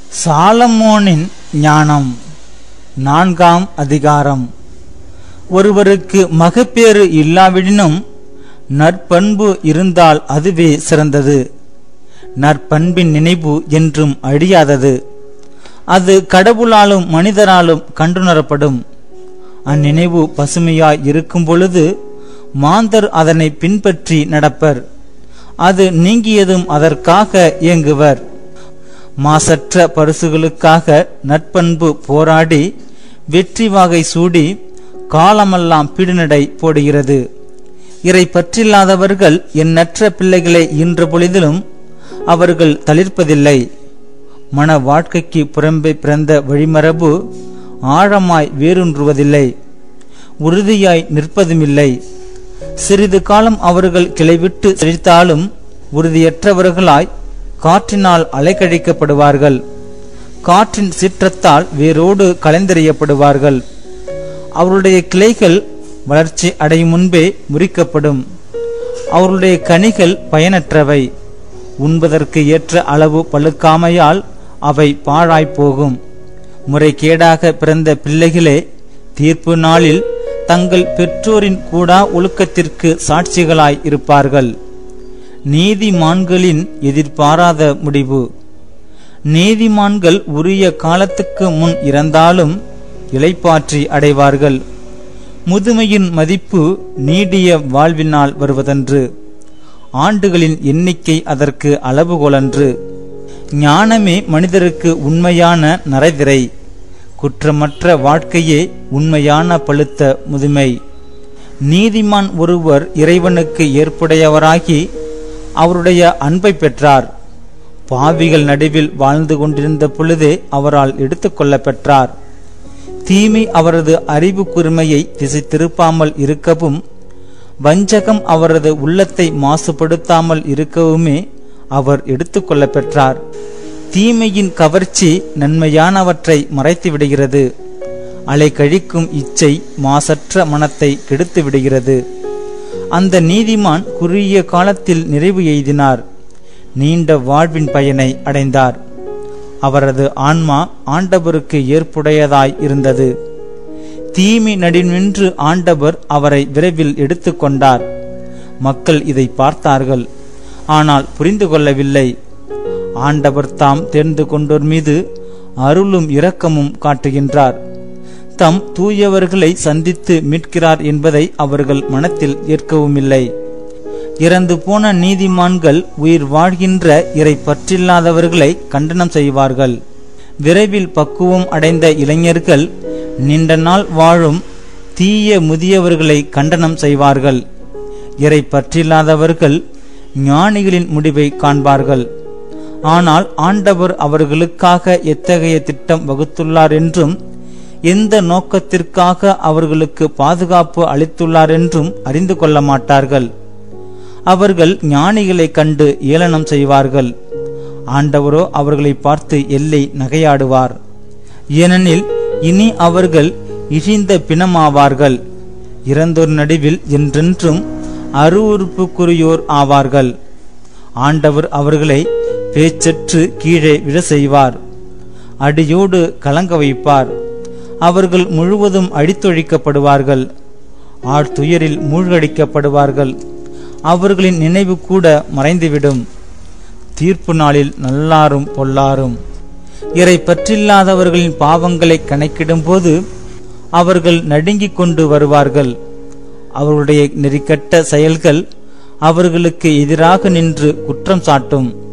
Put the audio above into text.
சாலமோனின் ஞானம் நான்காம் அதிகாரம் ஒருவருக்கு மகப்பேறு இல்லாவிடினும் நற்பண்பு இருந்தால் அதுவே சிறந்தது நற்பண்பின் நினைவு என்றும் அழியாதது அது கடவுளாலும் மனிதராலும் கண்டுணரப்படும் அந்நினைவு பசுமையாய் இருக்கும் பொழுது மாந்தர் அதனை பின்பற்றி நடப்பர் அது நீங்கியதும் அதற்காக இயங்குவர் மாசற்ற பரிசுகளுக்காக நற்பண்பு போராடி வெற்றி வாகை சூடி காலமெல்லாம் பிடுநடை போடுகிறது இறை பற்றில்லாதவர்கள் எண்ணற்ற பிள்ளைகளை ஈன்ற பொழுதிலும் அவர்கள் தளிர்ப்பதில்லை மன வாழ்க்கைக்கு புறம்பே பிறந்த வழிமரபு ஆழமாய் வேரூன்றுவதில்லை உறுதியாய் நிற்பதுமில்லை சிறிது காலம் அவர்கள் கிளைவிட்டு செழித்தாலும் உறுதியற்றவர்களாய் காற்றினால் அலைக்கழிக்கப்படுவார்கள் காற்றின் சீற்றத்தால் வேரோடு கலைந்தெறியப்படுவார்கள் அவருடைய கிளைகள் வளர்ச்சி அடையும் முன்பே முறிக்கப்படும் அவருடைய கனிகள் பயனற்றவை உண்பதற்கு ஏற்ற அளவு பழுக்காமையால் அவை பாழாய்ப் போகும் முறைகேடாக பிறந்த பிள்ளைகளே தீர்ப்பு நாளில் தங்கள் பெற்றோரின் கூடா ஒழுக்கத்திற்கு சாட்சிகளாய் இருப்பார்கள் நீதிமான்களின் எதிர்பாராத முடிவு நீதிமான்கள் உரிய காலத்துக்கு முன் இறந்தாலும் இளைப்பாற்றி அடைவார்கள் முதுமையின் மதிப்பு நீடிய வாழ்வினால் வருவதன்று ஆண்டுகளின் எண்ணிக்கை அதற்கு அளவுகோலன்று ஞானமே மனிதருக்கு உண்மையான நரைதிரை குற்றமற்ற வாழ்க்கையே உண்மையான பழுத்த முதுமை நீதிமான் ஒருவர் இறைவனுக்கு ஏற்புடையவராகி அவருடைய அன்பை பெற்றார் பாவிகள் நடுவில் வாழ்ந்து கொண்டிருந்த பொழுதே அவரால் எடுத்துக்கொள்ள பெற்றார் தீமை அவரது அறிவு கூர்மையை திசை திருப்பாமல் இருக்கவும் வஞ்சகம் அவரது உள்ளத்தை மாசுபடுத்தாமல் இருக்கவுமே அவர் எடுத்துக்கொள்ள பெற்றார் தீமையின் கவர்ச்சி நன்மையானவற்றை மறைத்து விடுகிறது அலை கழிக்கும் இச்சை மாசற்ற மனத்தை கெடுத்து விடுகிறது அந்த நீதிமான் குறுகிய காலத்தில் நிறைவு எய்தினார் நீண்ட வாழ்வின் பயனை அடைந்தார் அவரது ஆன்மா ஆண்டவருக்கு ஏற்புடையதாய் இருந்தது தீமை நடுநின்று ஆண்டவர் அவரை விரைவில் எடுத்துக்கொண்டார் மக்கள் இதை பார்த்தார்கள் ஆனால் புரிந்து கொள்ளவில்லை ஆண்டவர் தாம் தேர்ந்து கொண்டோர் மீது அருளும் இரக்கமும் காட்டுகின்றார் தம் தூயவர்களை சந்தித்து மீட்கிறார் என்பதை அவர்கள் மனத்தில் ஏற்கவுமில்லை இறந்து போன நீதிமான்கள் உயிர் வாழ்கின்ற இறை பற்றில்லாதவர்களை கண்டனம் செய்வார்கள் விரைவில் பக்குவம் அடைந்த இளைஞர்கள் நீண்ட நாள் வாழும் தீய முதியவர்களை கண்டனம் செய்வார்கள் இறை பற்றில்லாதவர்கள் ஞானிகளின் முடிவை காண்பார்கள் ஆனால் ஆண்டவர் அவர்களுக்காக எத்தகைய திட்டம் வகுத்துள்ளார் என்றும் எந்த நோக்கத்திற்காக அவர்களுக்கு பாதுகாப்பு அளித்துள்ளார் என்றும் அறிந்து கொள்ள மாட்டார்கள் அவர்கள் ஞானிகளை கண்டு ஏளனம் செய்வார்கள் ஆண்டவரோ அவர்களை பார்த்து எல்லை நகையாடுவார் ஏனெனில் இனி அவர்கள் இழிந்த பிணமாவார்கள் இறந்தோர் நடுவில் என்றென்றும் அருவுறுப்புக்குரியோர் ஆவார்கள் ஆண்டவர் அவர்களை பேச்சற்று கீழே விழ செய்வார் அடியோடு கலங்க வைப்பார் அவர்கள் முழுவதும் அடித்தொழிக்கப்படுவார்கள் ஆழ்துயரில் மூழ்கடிக்கப்படுவார்கள் அவர்களின் நினைவு கூட மறைந்துவிடும் தீர்ப்பு நாளில் நல்லாரும் பொல்லாரும் இறை பற்றில்லாதவர்களின் பாவங்களை கணக்கிடும்போது அவர்கள் நடுங்கிக் கொண்டு வருவார்கள் அவர்களுடைய நெறிக்கட்ட செயல்கள் அவர்களுக்கு எதிராக நின்று குற்றம் சாட்டும்